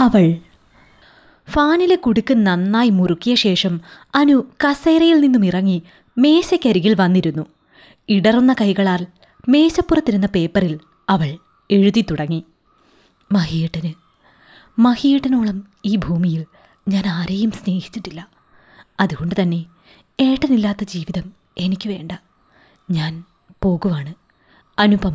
അവൾ ഫാനിലെ കുടുക്ക് നന്നായി മുറുക്കിയ ശേഷം അനു കസേരയിൽ നിന്നും ഇറങ്ങി മേശയ്ക്കരികിൽ വന്നിരുന്നു ഇടറുന്ന കൈകളാൽ മേശപ്പുറത്തിരുന്ന പേപ്പറിൽ അവൾ എഴുതി തുടങ്ങി മഹിയേട്ടന് മഹിയേട്ടനോളം ഈ ഭൂമിയിൽ ഞാൻ ആരെയും സ്നേഹിച്ചിട്ടില്ല അതുകൊണ്ട് തന്നെ ഏട്ടനില്ലാത്ത ജീവിതം എനിക്ക് വേണ്ട ഞാൻ പോകുവാണ് അനുപമ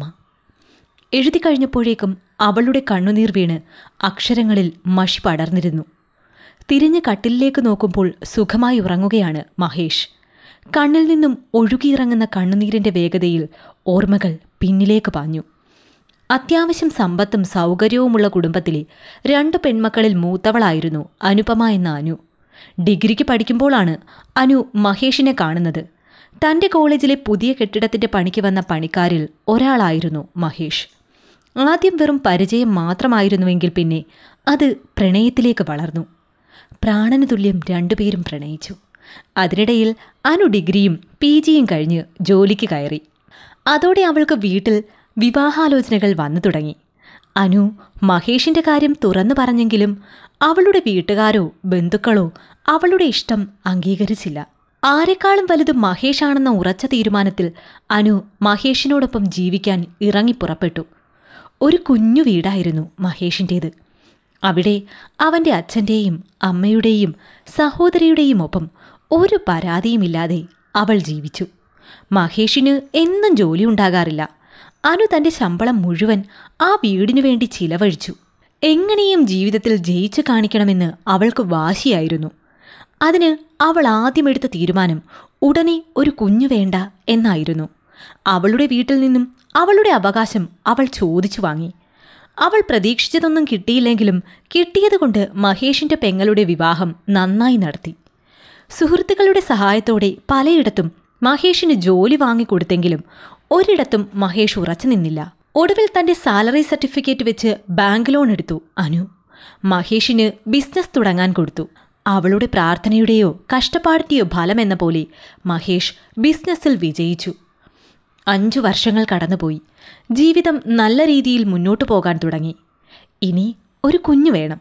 എഴുതി കഴിഞ്ഞപ്പോഴേക്കും അവളുടെ കണ്ണുനീർ വീണ് അക്ഷരങ്ങളിൽ മഷി പടർന്നിരുന്നു തിരിഞ്ഞ് കട്ടിലിലേക്ക് നോക്കുമ്പോൾ സുഖമായി ഉറങ്ങുകയാണ് മഹേഷ് കണ്ണിൽ നിന്നും ഒഴുകിയിറങ്ങുന്ന കണ്ണുനീരിന്റെ വേഗതയിൽ ഓർമ്മകൾ പിന്നിലേക്ക് പാഞ്ഞു അത്യാവശ്യം സമ്പത്തും സൗകര്യവുമുള്ള കുടുംബത്തിലെ രണ്ട് പെൺമക്കളിൽ മൂത്തവളായിരുന്നു അനുപമ എന്ന അനു ഡിഗ്രിക്ക് പഠിക്കുമ്പോഴാണ് അനു മഹേഷിനെ കാണുന്നത് തൻ്റെ കോളേജിലെ പുതിയ കെട്ടിടത്തിൻ്റെ പണിക്ക് വന്ന പണിക്കാരിൽ ഒരാളായിരുന്നു മഹേഷ് ആദ്യം വെറും പരിചയം മാത്രമായിരുന്നുവെങ്കിൽ പിന്നെ അത് പ്രണയത്തിലേക്ക് വളർന്നു പ്രാണന് തുല്യം രണ്ടുപേരും പ്രണയിച്ചു അതിനിടയിൽ അനു ഡിഗ്രിയും പി ജിയും കഴിഞ്ഞ് ജോലിക്ക് കയറി അതോടെ അവൾക്ക് വീട്ടിൽ വിവാഹാലോചനകൾ വന്നു തുടങ്ങി അനു മഹേഷിന്റെ കാര്യം തുറന്നു പറഞ്ഞെങ്കിലും അവളുടെ വീട്ടുകാരോ ബന്ധുക്കളോ അവളുടെ ഇഷ്ടം അംഗീകരിച്ചില്ല ആരെക്കാളും വലുത് മഹേഷാണെന്ന ഉറച്ച തീരുമാനത്തിൽ അനു മഹേഷിനോടൊപ്പം ജീവിക്കാൻ ഇറങ്ങിപ്പുറപ്പെട്ടു ഒരു കുഞ്ഞു വീടായിരുന്നു മഹേഷിൻ്റേത് അവിടെ അവൻ്റെ അച്ഛൻ്റെയും അമ്മയുടെയും സഹോദരിയുടെയും ഒപ്പം ഒരു പരാതിയുമില്ലാതെ അവൾ ജീവിച്ചു മഹേഷിന് എന്നും ജോലി ഉണ്ടാകാറില്ല അനു തൻ്റെ ശമ്പളം മുഴുവൻ ആ വീടിനു വേണ്ടി ചിലവഴിച്ചു എങ്ങനെയും ജീവിതത്തിൽ ജയിച്ചു കാണിക്കണമെന്ന് അവൾക്ക് വാശിയായിരുന്നു അതിന് അവൾ ആദ്യമെടുത്ത തീരുമാനം ഉടനെ ഒരു കുഞ്ഞു വേണ്ട എന്നായിരുന്നു അവളുടെ വീട്ടിൽ നിന്നും അവളുടെ അവകാശം അവൾ ചോദിച്ചു വാങ്ങി അവൾ പ്രതീക്ഷിച്ചതൊന്നും കിട്ടിയില്ലെങ്കിലും കിട്ടിയതുകൊണ്ട് മഹേഷിന്റെ പെങ്ങളുടെ വിവാഹം നന്നായി നടത്തി സുഹൃത്തുക്കളുടെ സഹായത്തോടെ പലയിടത്തും മഹേഷിന് ജോലി വാങ്ങിക്കൊടുത്തെങ്കിലും ഒരിടത്തും മഹേഷ് ഉറച്ചു നിന്നില്ല ഒടുവിൽ തന്റെ സാലറി സർട്ടിഫിക്കറ്റ് വെച്ച് ബാങ്ക് ലോൺ എടുത്തു അനു മഹേഷിന് ബിസിനസ് തുടങ്ങാൻ കൊടുത്തു അവളുടെ പ്രാർത്ഥനയുടെയോ കഷ്ടപ്പാടിന്റെയോ ഫലമെന്ന പോലെ മഹേഷ് ബിസിനസ്സിൽ വിജയിച്ചു അഞ്ചു വർഷങ്ങൾ കടന്നുപോയി ജീവിതം നല്ല രീതിയിൽ മുന്നോട്ടു പോകാൻ തുടങ്ങി ഇനി ഒരു കുഞ്ഞു വേണം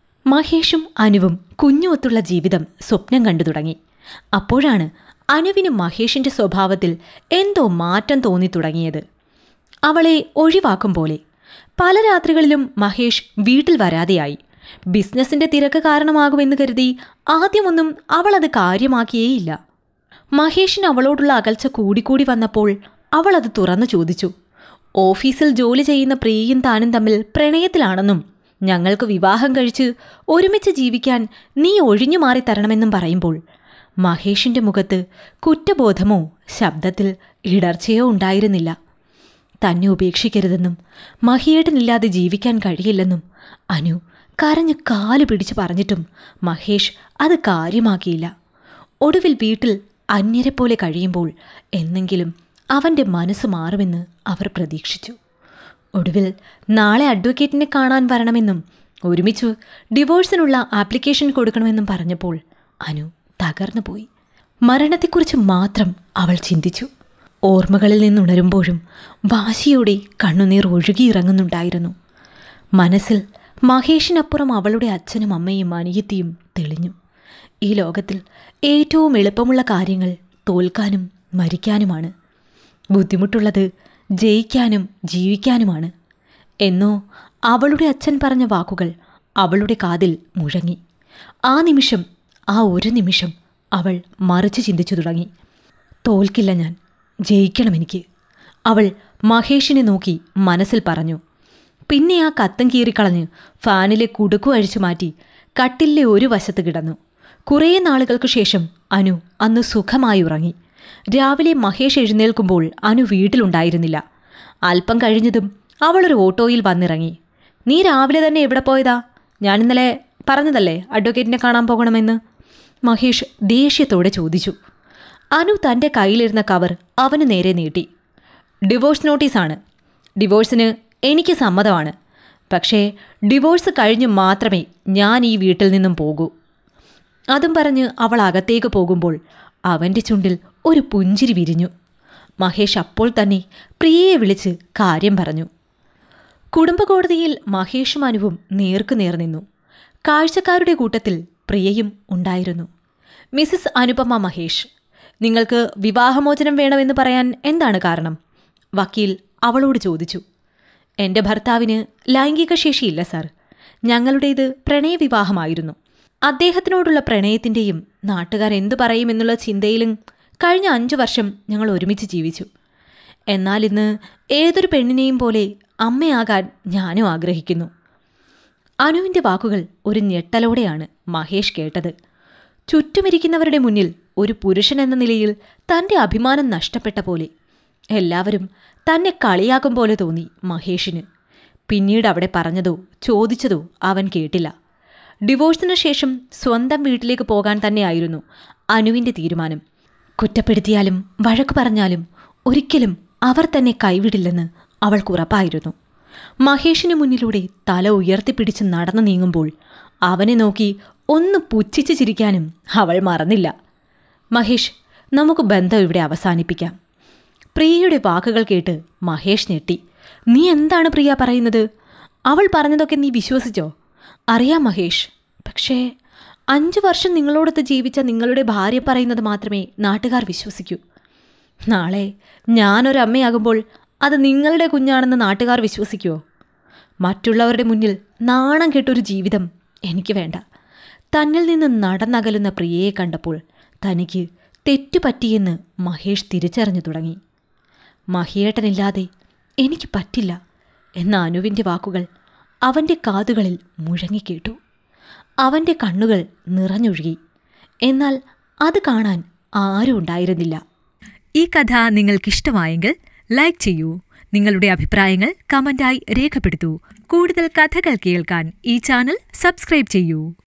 മഹേഷും അനുവും കുഞ്ഞുമൊത്തുള്ള ജീവിതം സ്വപ്നം കണ്ടു തുടങ്ങി അപ്പോഴാണ് അനുവിന് മഹേഷിന്റെ സ്വഭാവത്തിൽ എന്തോ മാറ്റം തോന്നി തുടങ്ങിയത് അവളെ ഒഴിവാക്കും പോലെ പല രാത്രികളിലും മഹേഷ് വീട്ടിൽ വരാതെയായി ബിസിനസിന്റെ തിരക്ക് കാരണമാകുമെന്ന് കരുതി ആദ്യമൊന്നും അവൾ അത് കാര്യമാക്കിയേയില്ല മഹേഷിന് അവളോടുള്ള അകൽച്ച കൂടിക്കൂടി വന്നപ്പോൾ അവൾ അത് തുറന്നു ചോദിച്ചു ഓഫീസിൽ ജോലി ചെയ്യുന്ന പ്രിയയും താനും തമ്മിൽ പ്രണയത്തിലാണെന്നും ഞങ്ങൾക്ക് വിവാഹം കഴിച്ച് ഒരുമിച്ച് ജീവിക്കാൻ നീ ഒഴിഞ്ഞു മാറി തരണമെന്നും പറയുമ്പോൾ മഹേഷിന്റെ മുഖത്ത് കുറ്റബോധമോ ശബ്ദത്തിൽ ഇടർച്ചയോ ഉണ്ടായിരുന്നില്ല തന്നെ ഉപേക്ഷിക്കരുതെന്നും മഹിയേട്ടനില്ലാതെ ജീവിക്കാൻ കഴിയില്ലെന്നും അനു കരഞ്ഞ് കാല് പിടിച്ച് പറഞ്ഞിട്ടും മഹേഷ് അത് കാര്യമാക്കിയില്ല ഒടുവിൽ വീട്ടിൽ അന്യരെപ്പോലെ കഴിയുമ്പോൾ എന്നെങ്കിലും അവൻ്റെ മനസ്സ് മാറുമെന്ന് അവർ പ്രതീക്ഷിച്ചു ഒടുവിൽ നാളെ അഡ്വക്കേറ്റിനെ കാണാൻ വരണമെന്നും ഒരുമിച്ച് ഡിവോഴ്സിനുള്ള ആപ്ലിക്കേഷൻ കൊടുക്കണമെന്നും പറഞ്ഞപ്പോൾ അനു തകർന്നു പോയി മരണത്തെക്കുറിച്ച് മാത്രം അവൾ ചിന്തിച്ചു ഓർമ്മകളിൽ നിന്നുണരുമ്പോഴും വാശിയോടെ കണ്ണുനീർ ഒഴുകിയിറങ്ങുന്നുണ്ടായിരുന്നു മനസ്സിൽ മഹേഷിനപ്പുറം അവളുടെ അച്ഛനും അമ്മയും അനിയത്തിയും തെളിഞ്ഞു ഈ ലോകത്തിൽ ഏറ്റവും എളുപ്പമുള്ള കാര്യങ്ങൾ തോൽക്കാനും മരിക്കാനുമാണ് ബുദ്ധിമുട്ടുള്ളത് ജയിക്കാനും ജീവിക്കാനുമാണ് എന്നോ അവളുടെ അച്ഛൻ പറഞ്ഞ വാക്കുകൾ അവളുടെ കാതിൽ മുഴങ്ങി ആ നിമിഷം ആ ഒരു നിമിഷം അവൾ മറിച്ച് ചിന്തിച്ചു തുടങ്ങി തോൽക്കില്ല ഞാൻ ജയിക്കണം എനിക്ക് അവൾ മഹേഷിനെ നോക്കി മനസ്സിൽ പറഞ്ഞു പിന്നെ ആ കത്തം കീറിക്കളഞ്ഞ് ഫാനിലെ കുടുക്കു അഴിച്ചു മാറ്റി കട്ടിലെ ഒരു വശത്ത് കിടന്നു കുറേ നാളുകൾക്ക് ശേഷം അനു അന്ന് സുഖമായി ഉറങ്ങി രാവിലെ മഹേഷ് എഴുന്നേൽക്കുമ്പോൾ അനു വീട്ടിലുണ്ടായിരുന്നില്ല അല്പം കഴിഞ്ഞതും അവളൊരു ഓട്ടോയിൽ വന്നിറങ്ങി നീ രാവിലെ തന്നെ എവിടെ പോയതാ ഞാൻ ഇന്നലെ പറഞ്ഞതല്ലേ അഡ്വക്കേറ്റിനെ കാണാൻ പോകണമെന്ന് മഹേഷ് ദേഷ്യത്തോടെ ചോദിച്ചു അനു തൻ്റെ കയ്യിലിരുന്ന കവർ അവന് നേരെ നീട്ടി ഡിവോഴ്സ് നോട്ടീസാണ് ഡിവോഴ്സിന് എനിക്ക് സമ്മതമാണ് പക്ഷേ ഡിവോഴ്സ് കഴിഞ്ഞ് മാത്രമേ ഞാൻ ഈ വീട്ടിൽ നിന്നും പോകൂ അതും പറഞ്ഞ് അവൾ അകത്തേക്ക് പോകുമ്പോൾ അവൻ്റെ ചുണ്ടിൽ ഒരു പുഞ്ചിരി വിരിഞ്ഞു മഹേഷ് അപ്പോൾ തന്നെ പ്രിയയെ വിളിച്ച് കാര്യം പറഞ്ഞു കുടുംബകോടതിയിൽ മഹേഷും അനുവും നേർക്കുനേർ നിന്നു കാഴ്ചക്കാരുടെ കൂട്ടത്തിൽ പ്രിയയും ഉണ്ടായിരുന്നു മിസിസ് അനുപമ മഹേഷ് നിങ്ങൾക്ക് വിവാഹമോചനം വേണമെന്ന് പറയാൻ എന്താണ് കാരണം വക്കീൽ അവളോട് ചോദിച്ചു എൻ്റെ ഭർത്താവിന് ലൈംഗിക ശേഷിയില്ല സാർ ഞങ്ങളുടേത് പ്രണയവിവാഹമായിരുന്നു അദ്ദേഹത്തിനോടുള്ള പ്രണയത്തിൻ്റെയും നാട്ടുകാർ എന്തു പറയുമെന്നുള്ള ചിന്തയിലും കഴിഞ്ഞ അഞ്ചു വർഷം ഞങ്ങൾ ഒരുമിച്ച് ജീവിച്ചു എന്നാൽ ഇന്ന് ഏതൊരു പെണ്ണിനെയും പോലെ അമ്മയാകാൻ ഞാനും ആഗ്രഹിക്കുന്നു അനുവിൻ്റെ വാക്കുകൾ ഒരു ഞെട്ടലോടെയാണ് മഹേഷ് കേട്ടത് ചുറ്റുമിരിക്കുന്നവരുടെ മുന്നിൽ ഒരു പുരുഷൻ എന്ന നിലയിൽ തൻ്റെ അഭിമാനം നഷ്ടപ്പെട്ട പോലെ എല്ലാവരും തന്നെ കളിയാക്കും പോലെ തോന്നി മഹേഷിന് പിന്നീട് അവിടെ പറഞ്ഞതോ ചോദിച്ചതോ അവൻ കേട്ടില്ല ഡിവോഴ്സിന് ശേഷം സ്വന്തം വീട്ടിലേക്ക് പോകാൻ തന്നെയായിരുന്നു അനുവിൻ്റെ തീരുമാനം കുറ്റപ്പെടുത്തിയാലും വഴക്കു പറഞ്ഞാലും ഒരിക്കലും അവർ തന്നെ കൈവിടില്ലെന്ന് അവൾക്ക് ഉറപ്പായിരുന്നു മഹേഷിന് മുന്നിലൂടെ തല ഉയർത്തിപ്പിടിച്ച് നടന്നു നീങ്ങുമ്പോൾ അവനെ നോക്കി ഒന്ന് പുച്ഛിച്ച് ചിരിക്കാനും അവൾ മറന്നില്ല മഹേഷ് നമുക്ക് ബന്ധം ഇവിടെ അവസാനിപ്പിക്കാം പ്രിയയുടെ വാക്കുകൾ കേട്ട് മഹേഷ് ഞെട്ടി നീ എന്താണ് പ്രിയ പറയുന്നത് അവൾ പറഞ്ഞതൊക്കെ നീ വിശ്വസിച്ചോ അറിയാം മഹേഷ് പക്ഷേ അഞ്ചു വർഷം നിങ്ങളോടൊത്ത് ജീവിച്ച നിങ്ങളുടെ ഭാര്യ പറയുന്നത് മാത്രമേ നാട്ടുകാർ വിശ്വസിക്കൂ നാളെ ഞാനൊരമ്മയാകുമ്പോൾ അത് നിങ്ങളുടെ കുഞ്ഞാണെന്ന് നാട്ടുകാർ വിശ്വസിക്കുമോ മറ്റുള്ളവരുടെ മുന്നിൽ നാണം കെട്ടൊരു ജീവിതം എനിക്ക് വേണ്ട തന്നിൽ നിന്ന് നടന്നകലുന്ന പ്രിയയെ കണ്ടപ്പോൾ തനിക്ക് തെറ്റുപറ്റിയെന്ന് മഹേഷ് തിരിച്ചറിഞ്ഞു തുടങ്ങി മഹിയേട്ടനില്ലാതെ എനിക്ക് പറ്റില്ല എന്ന അനുവിൻ്റെ വാക്കുകൾ അവൻ്റെ കാതുകളിൽ മുഴങ്ങിക്കേട്ടു അവൻ്റെ കണ്ണുകൾ നിറഞ്ഞൊഴുകി എന്നാൽ അത് കാണാൻ ആരും ഉണ്ടായിരുന്നില്ല ഈ കഥ നിങ്ങൾക്കിഷ്ടമായെങ്കിൽ ലൈക്ക് ചെയ്യൂ നിങ്ങളുടെ അഭിപ്രായങ്ങൾ കമന്റായി രേഖപ്പെടുത്തൂ കൂടുതൽ കഥകൾ കേൾക്കാൻ ഈ ചാനൽ സബ്സ്ക്രൈബ് ചെയ്യൂ